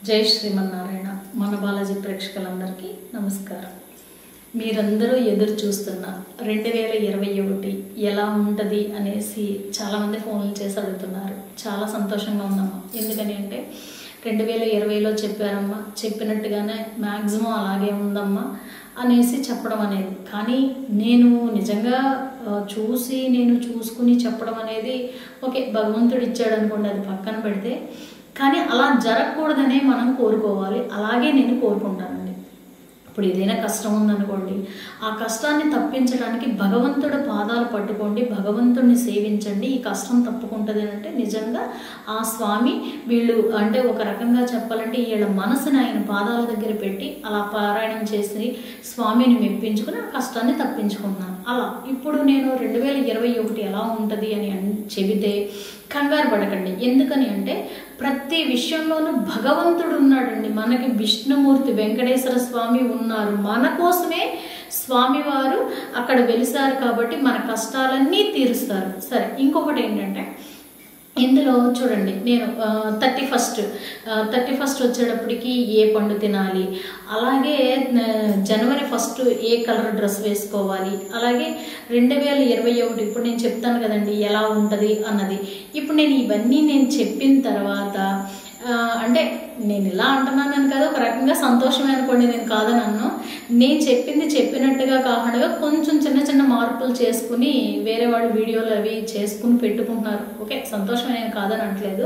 జై శ్రీమన్నారాయణ మన బాలాజీ ప్రేక్షకులందరికీ నమస్కారం మీరందరూ ఎదురు చూస్తున్న రెండు వేల ఇరవై ఒకటి ఎలా ఉంటుంది అనేసి చాలామంది ఫోన్లు చేసి అడుగుతున్నారు చాలా సంతోషంగా ఉందమ్మా ఎందుకని అంటే రెండు వేల ఇరవైలో చెప్పారమ్మా చెప్పినట్టుగానే మ్యాక్సిమం అలాగే ఉందమ్మా అనేసి చెప్పడం అనేది కానీ నేను నిజంగా ఆ, చూసి నేను చూసుకుని చెప్పడం అనేది ఓకే భగవంతుడు ఇచ్చాడు అనుకోండి అది పక్కన పెడితే కానీ అలా జరగకూడదనే మనం కోరుకోవాలి అలాగే నేను కోరుకుంటానండి ఇప్పుడు ఏదైనా కష్టం ఉందనుకోండి ఆ కష్టాన్ని తప్పించడానికి భగవంతుడి పాదాలు పట్టుకోండి భగవంతుడిని సేవించండి ఈ కష్టం తప్పుకుంటుంది అని అంటే నిజంగా ఆ స్వామి వీళ్ళు అంటే ఒక రకంగా చెప్పాలంటే వీళ్ళ మనసుని ఆయన పాదాల దగ్గర పెట్టి అలా పారాయణం చేసి స్వామిని మెప్పించుకుని ఆ కష్టాన్ని తప్పించుకున్నాను అలా ఇప్పుడు నేను రెండు వేల ఇరవై ఒకటి ఎలా ఉంటుంది అని అన్- చెబితే కంగారు పడకండి ఎందుకని అంటే ప్రతి విషయంలోనూ భగవంతుడు ఉన్నాడండి మనకి విష్ణుమూర్తి వెంకటేశ్వర స్వామి ఉన్నారు మన కోసమే స్వామివారు అక్కడ వెలిసారు కాబట్టి మన కష్టాలన్నీ తీరుస్తారు సరే ఇంకొకటి ఏంటంటే ఇందులో చూడండి నేను థర్టీ ఫస్ట్ థర్టీ ఫస్ట్ వచ్చేటప్పటికి ఏ పండు తినాలి అలాగే ఆ, జనవరి ఫస్ట్ ఏ కలర్ డ్రెస్ వేసుకోవాలి అలాగే రెండు వేల ఇరవై ఒకటి ఇప్పుడు నేను చెప్తాను కదండి ఎలా ఉంటుంది అన్నది ఇప్పుడు నేను ఇవన్నీ నేను చెప్పిన తర్వాత ఆ, అంటే నేను ఇలా అంటున్నాను కదా ఒక రకంగా సంతోషమే అనుకోండి నేను కాదని అన్ను నేను చెప్పింది చెప్పినట్టుగా కాకుండా కొంచెం చిన్న చిన్న మార్పులు చేసుకుని వేరే వాళ్ళు వీడియోలు అవి చేసుకుని పెట్టుకుంటున్నారు ఓకే సంతోషమే నేను కాదని అనట్లేదు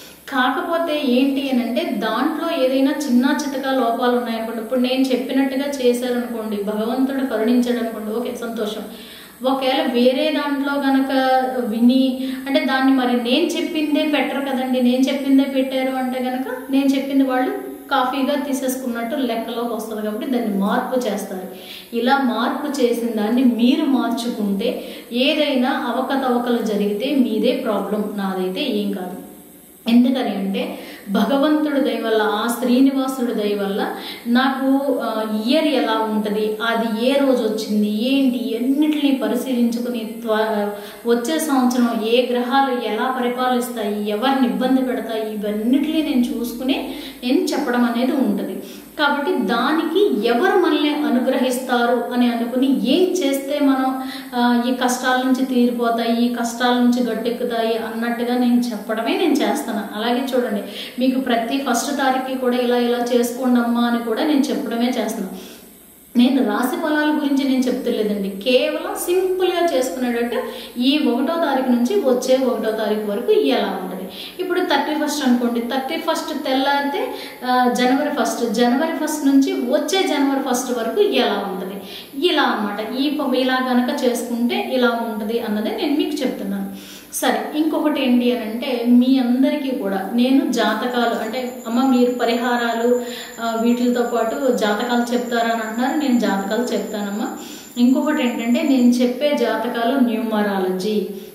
కాకపోతే ఏంటి అని అంటే దాంట్లో ఏదైనా చిన్న చితక లోపాలు ఉన్నాయనుకోండి ఇప్పుడు నేను చెప్పినట్టుగా చేశారనుకోండి భగవంతుడు కరుణించాడు అనుకోండి ఓకే సంతోషం ఒకవేళ వేరే దాంట్లో గనక విని అంటే దాన్ని మరి నేను చెప్పిందే పెట్టరు కదండి నేను చెప్పిందే పెట్టారు అంటే గనక నేను చెప్పింది వాళ్ళు కాఫీగా తీసేసుకున్నట్టు లెక్కలోకి వస్తుంది కాబట్టి దాన్ని మార్పు చేస్తారు ఇలా మార్పు చేసిన దాన్ని మీరు మార్చుకుంటే ఏదైనా అవకతవకలు జరిగితే మీదే ప్రాబ్లం నాదైతే ఏం కాదు ఎందుకని అంటే భగవంతుడి దయ వల్ల ఆ శ్రీనివాసుడి దయ వల్ల నాకు ఇయర్ ఎలా ఉంటుంది అది ఏ రోజు వచ్చింది ఏంటి అన్నిటిని పరిశీలించుకుని త్వ- వచ్చే సంవత్సరం ఏ గ్రహాలు ఎలా పరిపాలిస్తాయి ఎవరిని ఇబ్బంది పెడతాయి ఇవన్నిటిని నేను చూసుకుని నేను చెప్పడం అనేది ఉంటుంది కాబట్టి దానికి ఎవరు మనల్ని అనుగ్రహిస్తారు అని అనుకుని ఏం చేస్తే మనం ఆ, ఈ కష్టాల నుంచి తీరిపోతాయి ఈ కష్టాల నుంచి గట్టెక్కుతాయి అన్నట్టుగా నేను చెప్పడమే నేను చేస్తాను అలాగే చూడండి మీకు ప్రతి ఫస్ట్ తారీఖుకి కూడా ఇలా ఇలా చేసుకోండి అమ్మా అని కూడా నేను చెప్పడమే చేస్తున్నాను నేను రాశి ఫలాల గురించి నేను చెప్తలేదండి కేవలం సింపుల్గా చేసుకునేటట్టు ఈ ఒకటో తారీఖు నుంచి వచ్చే ఒకటో తారీఖు వరకు ఎలా ఉంటుంది ఇప్పుడు థర్టీ ఫస్ట్ అనుకోండి థర్టీ ఫస్ట్ తెల్లారితే ఆ, జనవరి ఫస్ట్ జనవరి ఫస్ట్ నుంచి వచ్చే జనవరి ఫస్ట్ వరకు ఎలా ఉంటుంది ఇలా అన్నమాట ఈ ప- ఇలా గనక చేసుకుంటే ఇలా ఉంటుంది అన్నది నేను మీకు చెప్తున్నాను సరే ఇంకొకటి ఏంటి అని అంటే మీ అందరికీ కూడా నేను జాతకాలు అంటే అమ్మ మీరు పరిహారాలు ఆ, వీటితో పాటు జాతకాలు చెప్తారా అని అంటున్నారు నేను జాతకాలు చెప్తానమ్మా ఇంకొకటి ఏంటంటే నేను చెప్పే జాతకాలు న్యూమరాలజీ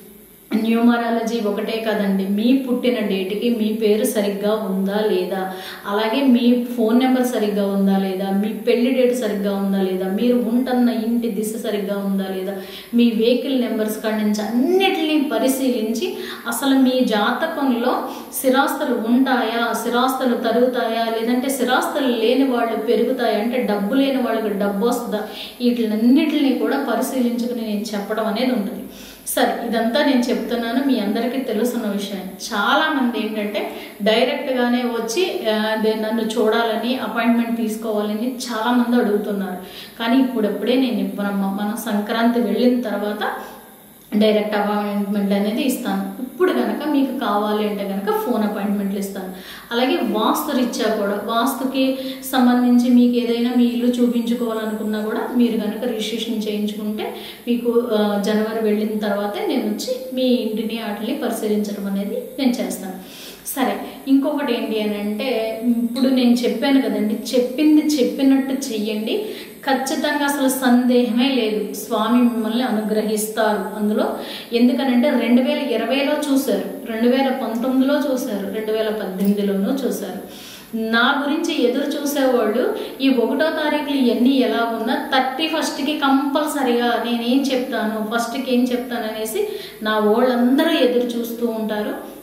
న్యూమరాలజీ ఒకటే కదండి మీ పుట్టిన డేట్కి మీ పేరు సరిగ్గా ఉందా లేదా అలాగే మీ ఫోన్ నెంబర్ సరిగ్గా ఉందా లేదా మీ పెళ్లి డేట్ సరిగ్గా ఉందా లేదా మీరు ఉంటున్న ఇంటి దిశ సరిగ్గా ఉందా లేదా మీ వెహికల్ నెంబర్స్ కాడి నుంచి అన్నిటిని పరిశీలించి అసలు మీ జాతకంలో స్థిరాస్తులు ఉంటాయా స్థిరాస్తులు తరుగుతాయా లేదంటే స్థిరాస్తులు లేని వాళ్ళు పెరుగుతాయా అంటే డబ్బు లేని వాళ్ళకి డబ్బు వస్తుందా వీటిలన్నిటిని కూడా పరిశీలించుకుని నేను చెప్పడం అనేది ఉంటుంది సరే ఇదంతా నేను చెప్తున్నాను మీ అందరికీ తెలుసున్న విషయం చాలా మంది ఏంటంటే డైరెక్ట్ గానే వచ్చి ఆ, అదే నన్ను చూడాలని అపాయింట్మెంట్ తీసుకోవాలని చాలా మంది అడుగుతున్నారు కానీ ఇప్పుడప్పుడే నేను ఇవ్వనమ్మా మనం సంక్రాంతి వెళ్ళిన తర్వాత డైరెక్ట్ అపాయింట్మెంట్ అనేది ఇస్తాను ఇప్పుడు కనుక మీకు కావాలి అంటే కనుక ఫోన్ అపాయింట్మెంట్లు ఇస్తాను అలాగే వాస్తు రీత్యా కూడా వాస్తుకి సంబంధించి మీకు ఏదైనా మీ ఇల్లు చూపించుకోవాలనుకున్నా కూడా మీరు కనుక రిజిస్ట్రేషన్ చేయించుకుంటే మీకు ఆ, జనవరి వెళ్ళిన తర్వాతే నేను వచ్చి మీ ఇంటిని వాటిని పరిశీలించడం అనేది నేను చేస్తాను సరే ఇంకొకటి ఏంటి అని అంటే ఇప్పుడు నేను చెప్పాను కదండి చెప్పింది చెప్పినట్టు చెయ్యండి ఖచ్చితంగా అసలు సందేహమే లేదు స్వామి మిమ్మల్ని అనుగ్రహిస్తారు అందులో ఎందుకనంటే రెండు వేల ఇరవైలో చూశారు రెండు వేల పంతొమ్మిదిలో చూశారు రెండు వేల పద్దెనిమిదిలోనూ చూశారు నా గురించి ఎదురు చూసేవాళ్ళు ఈ ఒకటో తారీఖులు ఇవన్నీ ఎలా ఉన్నా థర్టీ ఫస్ట్కి కంపల్సరిగా నేనేం చెప్తాను ఫస్ట్కి ఏం చెప్తాను అనేసి నా వాళ్ళందరూ ఎదురు చూస్తూ ఉంటారు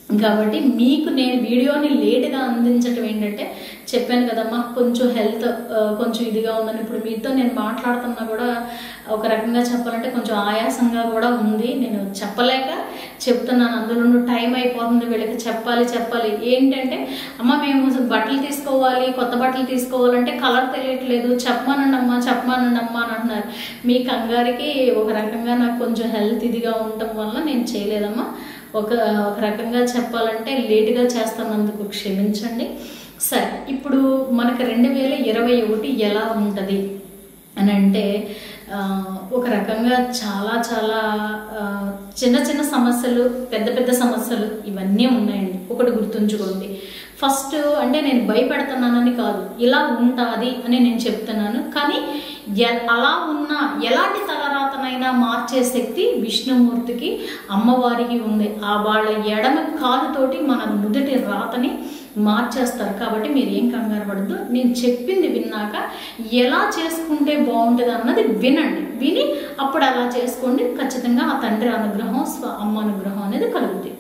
కాబట్టి మీకు నేను వీడియోని లేట్గా అందించడం ఏంటంటే చెప్పాను కదమ్మా కొంచెం హెల్త్ కొంచెం ఇదిగా ఉందని ఇప్పుడు మీతో నేను మాట్లాడుతున్నా కూడా ఒక రకంగా చెప్పాలంటే కొంచెం ఆయాసంగా కూడా ఉంది నేను చెప్పలేక చెప్తున్నాను అందులో టైం అయిపోతుంది వీళ్ళకి చెప్పాలి చెప్పాలి ఏంటంటే అమ్మ మేము బట్టలు తీసుకోవాలి కొత్త బట్టలు తీసుకోవాలంటే కలర్ తెలియట్లేదు చెప్పమానండి అమ్మా చెప్పమానండి అమ్మా అని అంటున్నారు మీ కంగారికి ఒక రకంగా నాకు కొంచెం హెల్త్ ఇదిగా ఉండటం వల్ల నేను చేయలేదమ్మా ఒక ఒక రకంగా చెప్పాలంటే లేటుగా చేస్తున్నందుకు క్షమించండి సరే ఇప్పుడు మనకి రెండు వేల ఇరవై ఒకటి ఎలా ఉంటుంది అని అంటే ఆ, ఒక రకంగా చాలా చాలా ఆ, చిన్న చిన్న సమస్యలు పెద్ద పెద్ద సమస్యలు ఇవన్నీ ఉన్నాయండి ఒకటి గుర్తుంచుకోండి ఫస్ట్ అంటే నేను భయపెడుతున్నానని కాదు ఇలా ఉంటుంది అని నేను చెప్తున్నాను కానీ ఎ- అలా ఉన్న ఎలాంటి తలరాతనైనా మార్చే శక్తి విష్ణుమూర్తికి అమ్మవారికి ఉంది ఆ వాళ్ళ ఎడమ కాలుతోటి మన నుదుటి రాతని మార్చేస్తారు కాబట్టి మీరు ఏం కంగారు పడద్దు నేను చెప్పింది విన్నాక ఎలా చేసుకుంటే బాగుంటుంది అన్నది వినండి విని అప్పుడు అలా చేసుకోండి ఖచ్చితంగా ఆ తండ్రి అనుగ్రహం స్వ అమ్మ అనుగ్రహం అనేది కలుగుతుంది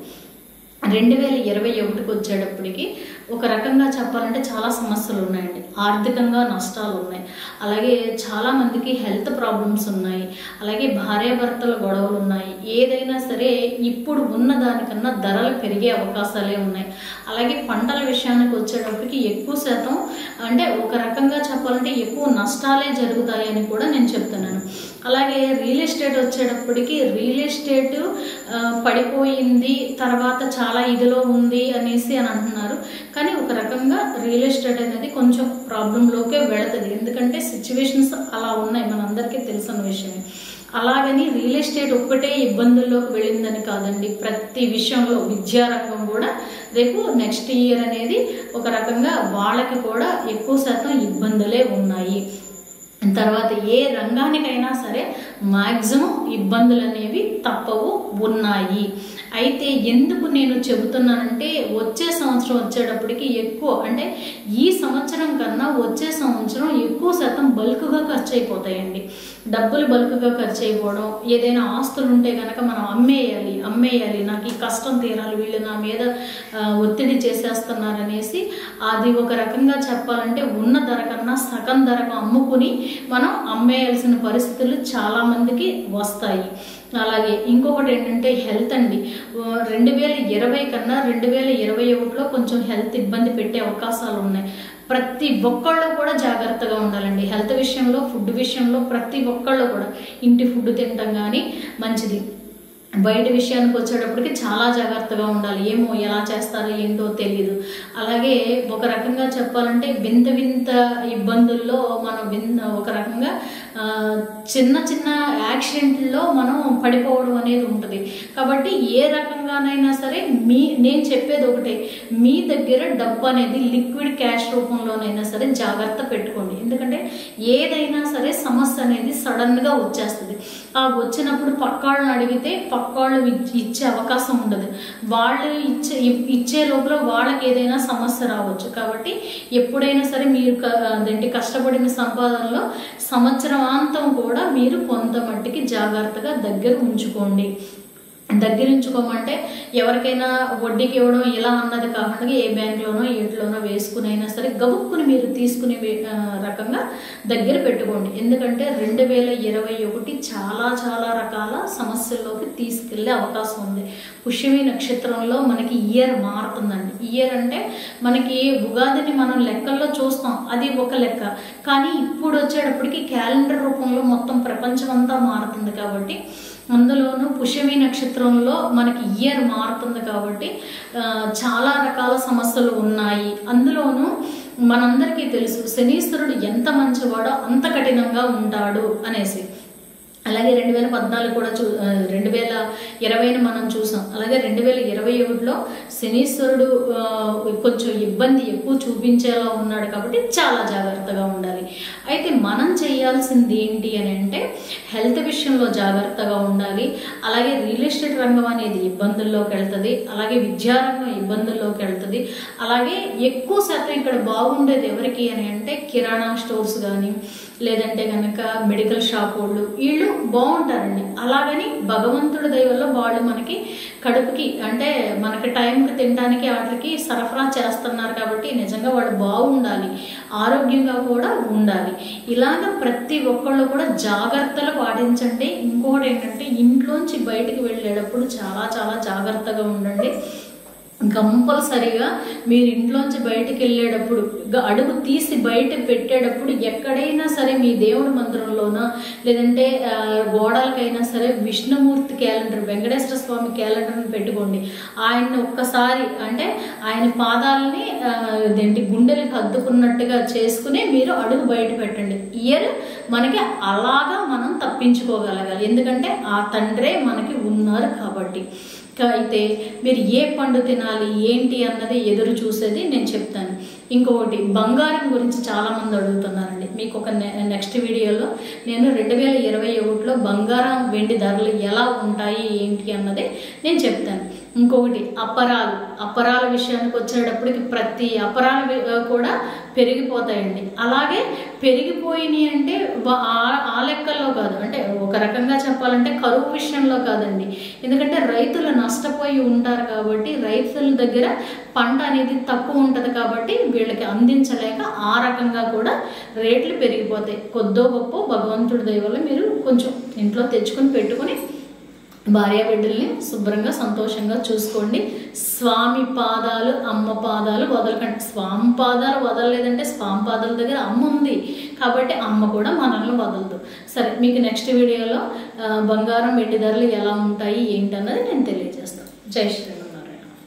రెండు వేల ఇరవై ఒకటికి వచ్చేటప్పటికి ఒక రకంగా చెప్పాలంటే చాలా సమస్యలు ఉన్నాయండి ఆర్థికంగా నష్టాలు ఉన్నాయి అలాగే చాలా మందికి హెల్త్ ప్రాబ్లమ్స్ ఉన్నాయి అలాగే భార్యాభర్తల గొడవలు ఉన్నాయి ఏదైనా సరే ఇప్పుడు ఉన్న దానికన్నా ధరలు పెరిగే అవకాశాలే ఉన్నాయి అలాగే పంటల విషయానికి వచ్చేటప్పటికి ఎక్కువ శాతం అంటే ఒక రకంగా చెప్పాలంటే ఎక్కువ నష్టాలే జరుగుతాయని కూడా నేను చెప్తున్నాను అలాగే రియల్ ఎస్టేట్ వచ్చేటప్పటికి రియల్ ఎస్టేట్ ఆ, పడిపోయింది తర్వాత చాలా ఇదిలో ఉంది అనేసి అని అంటున్నారు కానీ ఒక రకంగా రియల్ ఎస్టేట్ అనేది కొంచెం ప్రాబ్లంలోకే వెళుతుంది ఎందుకంటే సిచ్యువేషన్స్ అలా ఉన్నాయి మనందరికీ తెలిసిన విషయమే అలాగని రియల్ ఎస్టేట్ ఒక్కటే ఇబ్బందుల్లోకి వెళ్ళిందని కాదండి ప్రతి విషయంలో విద్యారంగం కూడా రేపు నెక్స్ట్ ఇయర్ అనేది ఒక రకంగా వాళ్ళకి కూడా ఎక్కువ శాతం ఇబ్బందులే ఉన్నాయి తర్వాత ఏ రంగానికైనా సరే మాక్సిమం ఇబ్బందులు అనేవి తప్పవు ఉన్నాయి అయితే ఎందుకు నేను చెబుతున్నానంటే వచ్చే సంవత్సరం వచ్చేటప్పటికి ఎక్కువ అంటే ఈ సంవత్సరం కన్నా వచ్చే సంవత్సరం ఎక్కువ శాతం బల్క్గా ఖర్చు అయిపోతాయండి డబ్బులు బల్క్గా ఖర్చు అయిపోవడం ఏదైనా ఆస్తులు ఉంటే కనుక మనం అమ్మేయాలి అమ్మేయాలి నాకు ఈ కష్టం తీరాలి వీళ్ళు నా మీద ఆ, ఒత్తిడి చేసేస్తున్నారనేసి అది ఒక రకంగా చెప్పాలంటే ఉన్న ధర కన్నా సగం ధరకు అమ్ముకుని మనం అమ్మేయాల్సిన పరిస్థితులు చాలా మందికి వస్తాయి అలాగే ఇంకొకటి ఏంటంటే హెల్త్ అండి రెండు వేల ఇరవై కన్నా రెండు వేల ఇరవై ఒకటిలో కొంచెం హెల్త్ ఇబ్బంది పెట్టే అవకాశాలు ఉన్నాయి ప్రతి ఒక్కళ్ళు కూడా జాగ్రత్తగా ఉండాలండి హెల్త్ విషయంలో ఫుడ్ విషయంలో ప్రతి ఒక్కళ్ళు కూడా ఇంటి ఫుడ్ తినటం కానీ మంచిది బయట విషయానికి వచ్చేటప్పటికి చాలా జాగ్రత్తగా ఉండాలి ఏమో ఎలా చేస్తారో ఏంటో తెలియదు అలాగే ఒక రకంగా చెప్పాలంటే వింత వింత ఇబ్బందుల్లో మనం విన్ ఒక రకంగా ఆ, చిన్న చిన్న యాక్సిడెంట్లో మనం పడిపోవడం అనేది ఉంటుంది కాబట్టి ఏ రకంగానైనా సరే మీ నేను చెప్పేది ఒకటే మీ దగ్గర డబ్బు అనేది లిక్విడ్ క్యాష్ రూపంలోనైనా సరే జాగ్రత్త పెట్టుకోండి ఎందుకంటే ఏదైనా సరే సమస్య అనేది సడన్గా వచ్చేస్తుంది ఆ వచ్చినప్పుడు పక్కాళ్ళని అడిగితే పక్కాళ్ళు ఇచ్- ఇచ్చే అవకాశం ఉండదు వాళ్ళు ఇచ్చే ఇచ్చే లోపల వాళ్ళకి ఏదైనా సమస్య రావచ్చు కాబట్టి ఎప్పుడైనా సరే మీరు క- అదేంటి కష్టపడిన సంపాదనలో సంవత్సరమాంతం కూడా మీరు కొంత మట్టికి జాగ్రత్తగా దగ్గర ఉంచుకోండి దగ్గర ఉంచుకోమంటే ఎవరికైనా వడ్డీకి ఇవ్వడం ఇలా అన్నది కాకుండా ఏ బ్యాంక్లోనో ఏట్లోనో వేసుకునైనా సరే గబుక్కుని మీరు తీసుకునే వే- ఆ, రకంగా దగ్గర పెట్టుకోండి ఎందుకంటే రెండు వేల ఇరవై ఒకటి చాలా చాలా రకాల సమస్యల్లోకి తీసుకెళ్లే అవకాశం ఉంది పుష్యమి నక్షత్రంలో మనకి ఇయర్ మారుతుందండి ఇయర్ అంటే మనకి ఉగాదిని మనం లెక్కల్లో చూస్తాం అది ఒక లెక్క కానీ ఇప్పుడు వచ్చేటప్పటికి క్యాలెండర్ రూపంలో మొత్తం ప్రపంచం అంతా మారుతుంది కాబట్టి అందులోనూ పుష్యమి నక్షత్రంలో మనకి ఇయర్ మారుతుంది కాబట్టి ఆ, చాలా రకాల సమస్యలు ఉన్నాయి అందులోనూ మనందరికీ తెలుసు శనీశ్వరుడు ఎంత మంచివాడో అంత కఠినంగా ఉంటాడు అనేసి అలాగే రెండు వేల పద్నాలుగు కూడా చూ ఆ, రెండు వేల ఇరవైని మనం చూసాం అలాగే రెండు వేల ఇరవై ఒకటిలో శనీశ్వరుడు ఆ, కొంచెం ఇబ్బంది ఎక్కువ చూపించేలా ఉన్నాడు కాబట్టి చాలా జాగ్రత్తగా ఉండాలి అయితే మనం చేయాల్సింది ఏంటి అని అంటే హెల్త్ విషయంలో జాగ్రత్తగా ఉండాలి అలాగే రియల్ ఎస్టేట్ రంగం అనేది ఇబ్బందుల్లోకి వెళ్తుంది అలాగే విద్యారంగం ఇబ్బందుల్లోకి వెళ్తుంది అలాగే ఎక్కువ శాతం ఇక్కడ బాగుండేది ఎవరికి అని అంటే కిరాణా స్టోర్స్ కానీ లేదంటే కనుక మెడికల్ షాప్ వాళ్ళు వీళ్ళు బాగుంటారండి అలాగని భగవంతుడి దయవల్ల వాళ్ళు మనకి కడుపుకి అంటే మనకి టైంకి తినడానికి వాటికి సరఫరా చేస్తున్నారు కాబట్టి నిజంగా వాళ్ళు బాగుండాలి ఆరోగ్యంగా కూడా ఉండాలి ఇలాగ ప్రతి ఒక్కళ్ళు కూడా జాగ్రత్తలు పాటించండి ఇంకొకటి ఏంటంటే ఇంట్లోంచి బయటికి వెళ్ళేటప్పుడు చాలా చాలా జాగ్రత్తగా ఉండండి కంపల్సరిగా మీరు ఇంట్లోంచి బయటికి వెళ్ళేటప్పుడు గ- అడుగు తీసి బయట పెట్టేటప్పుడు ఎక్కడైనా సరే మీ దేవుడి మందిరంలోనా లేదంటే ఆ, గోడలకైనా సరే విష్ణుమూర్తి క్యాలెండర్ వెంకటేశ్వర స్వామి క్యాలెండర్ని పెట్టుకోండి ఆయన్ని ఒక్కసారి అంటే ఆయన పాదాలని ఆ, ఇదేంటి గుండెలకు హద్దుకున్నట్టుగా చేసుకుని మీరు అడుగు బయట పెట్టండి ఇయర్ మనకి అలాగా మనం తప్పించుకోగలగాలి ఎందుకంటే ఆ తండ్రే మనకి ఉన్నారు కాబట్టి ఇంకా అయితే మీరు ఏ పండు తినాలి ఏంటి అన్నది ఎదురు చూసేది నేను చెప్తాను ఇంకొకటి బంగారం గురించి చాలా మంది అడుగుతున్నారండి మీకు ఒక నె- నెక్స్ట్ వీడియోలో నేను రెండు వేల ఇరవై ఒకటిలో బంగారం వెండి ధరలు ఎలా ఉంటాయి ఏంటి అన్నది నేను చెప్తాను ఇంకొకటి అపరాలు అపరాల విషయానికి వచ్చేటప్పటికి ప్రతి అపరాలు వి- కూడా పెరిగిపోతాయండి అలాగే పెరిగిపోయినాయి అంటే వా- ఆ- ఆ లెక్కల్లో కాదు అంటే ఒక రకంగా చెప్పాలంటే కరువు విషయంలో కాదండి ఎందుకంటే రైతులు నష్టపోయి ఉంటారు కాబట్టి రైతుల దగ్గర పంట అనేది తక్కువ ఉంటుంది కాబట్టి వీళ్ళకి అందించలేక ఆ రకంగా కూడా రేట్లు పెరిగిపోతాయి కొద్దో గొప్ప భగవంతుడి దయ వల్ల మీరు కొంచెం ఇంట్లో తెచ్చుకొని పెట్టుకొని భార్య బిడ్డల్ని శుభ్రంగా సంతోషంగా చూసుకోండి స్వామి పాదాలు అమ్మ పాదాలు వదలకండి స్వామి పాదాలు వదలలేదంటే స్వామి పాదాల దగ్గర అమ్మ ఉంది కాబట్టి అమ్మ కూడా మనల్ని వదలదు సరే మీకు నెక్స్ట్ వీడియోలో ఆ, బంగారం వెండి ధరలు ఎలా ఉంటాయి ఏంటన్నది నేను తెలియజేస్తాను జై శ్రీ